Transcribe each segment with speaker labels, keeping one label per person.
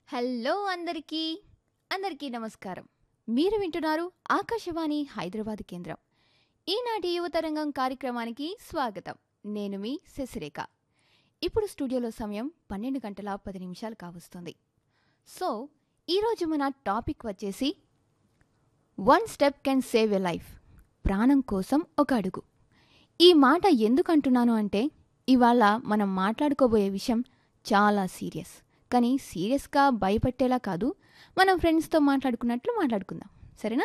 Speaker 1: hello అందరికీ అందరికీ నమస్కారం మీరు వింటున్నారు ఆకాశవాణి హైదరాబాద్ కేంద్రం ఈనాటి యువతరంగం కార్యక్రమానికి స్వాగతం నేను మీ శశిరేఖ ఇప్పుడు స్టూడియోలో సమయం పన్నెండు గంటల పది నిమిషాలు కావస్తుంది సో ఈరోజు మన టాపిక్ వచ్చేసి one step can save a life ప్రాణం కోసం ఒక అడుగు ఈ మాట ఎందుకు అంటున్నాను అంటే ఇవాళ మనం మాట్లాడుకోబోయే విషయం చాలా సీరియస్ కానీ సీరియస్గా భయపెట్టేలా కాదు మనం ఫ్రెండ్స్తో మాట్లాడుకున్నట్లు మాట్లాడుకుందాం సరేనా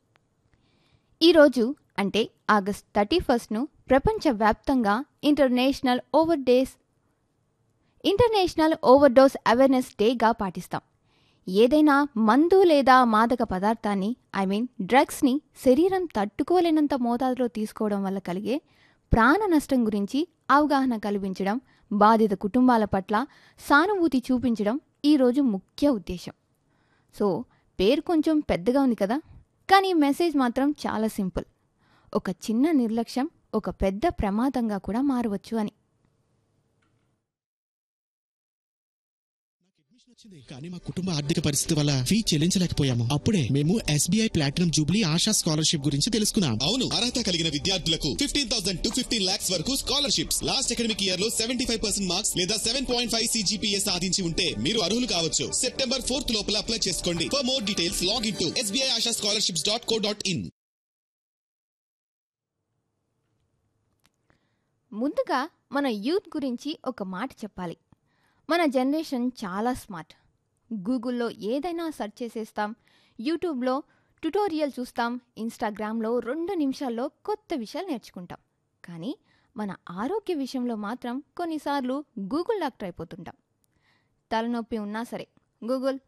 Speaker 1: ఈరోజు అంటే ఆగస్ట్ థర్టీ ఫస్ట్ను ప్రపంచవ్యాప్తంగా international overdose international overdose awareness డేగా పాటిస్తాం ఏదైనా మందు లేదా మాదక పదార్థాన్ని ఐ మీన్ డ్రగ్స్ని శరీరం తట్టుకోలేనంత మోతాదులో తీసుకోవడం వల్ల కలిగే ప్రాణ నష్టం గురించి అవగాహన కల్పించడం బాధిత కుటుంబాల పట్ల సానుభూతి చూపించడం ఈరోజు ముఖ్య ఉద్దేశం సో పేరు కొంచెం పెద్దగా ఉంది కదా కానీ మెసేజ్ మాత్రం చాలా సింపుల్ ఒక చిన్న నిర్లక్ష్యం ఒక పెద్ద ప్రమాదంగా కూడా మారవచ్చు అని
Speaker 2: అడ్మిషన్ వచ్చింది కానీ మా కుటుంబ ఆర్థిక పరిస్థితి వల్ల ఫీ చెల్లించలేకపోయాము అప్పుడే మేము SBI platinum jubilee Asha scholarship గురించి తెలుసుకున్నాం
Speaker 3: అవును అర్హత కలిగిన విద్యార్థులకు fifteen thousand to fifteen lakhs వరకు స్కాలర్షిప్స్ లాస్ట్ అకాడమిక్ ఇయర్ లో సెవెంటీ ఫైవ్ పర్సెంట్ మార్క్స్ లేదా సెవెన్ పాయింట్ ఫైవ్ సిజిపిఏ సాధించి ఉంటే మీరు అర్హులు కావచ్చు సెప్టెంబర్ ఫోర్త్ లోపల అప్లై చేసుకోండి for more details log in to SBI Asha scholarships dot co dot in
Speaker 1: ముందుగా మన యూత్ గురించి ఒక మాట చెప్పాలి మన జనరేషన్ చాలా స్మార్ట్ గూగుల్లో ఏదైనా సెర్చ్ చేసేస్తాం యూట్యూబ్లో ట్యుటోరియల్ చూస్తాం ఇన్స్టాగ్రామ్లో రెండు నిమిషాల్లో కొత్త విషయాలు నేర్చుకుంటాం కానీ మన ఆరోగ్య విషయంలో మాత్రం కొన్నిసార్లు గూగుల్ డాక్టర్ అయిపోతుంటాం తలనొప్పి ఉన్నా సరే గూగుల్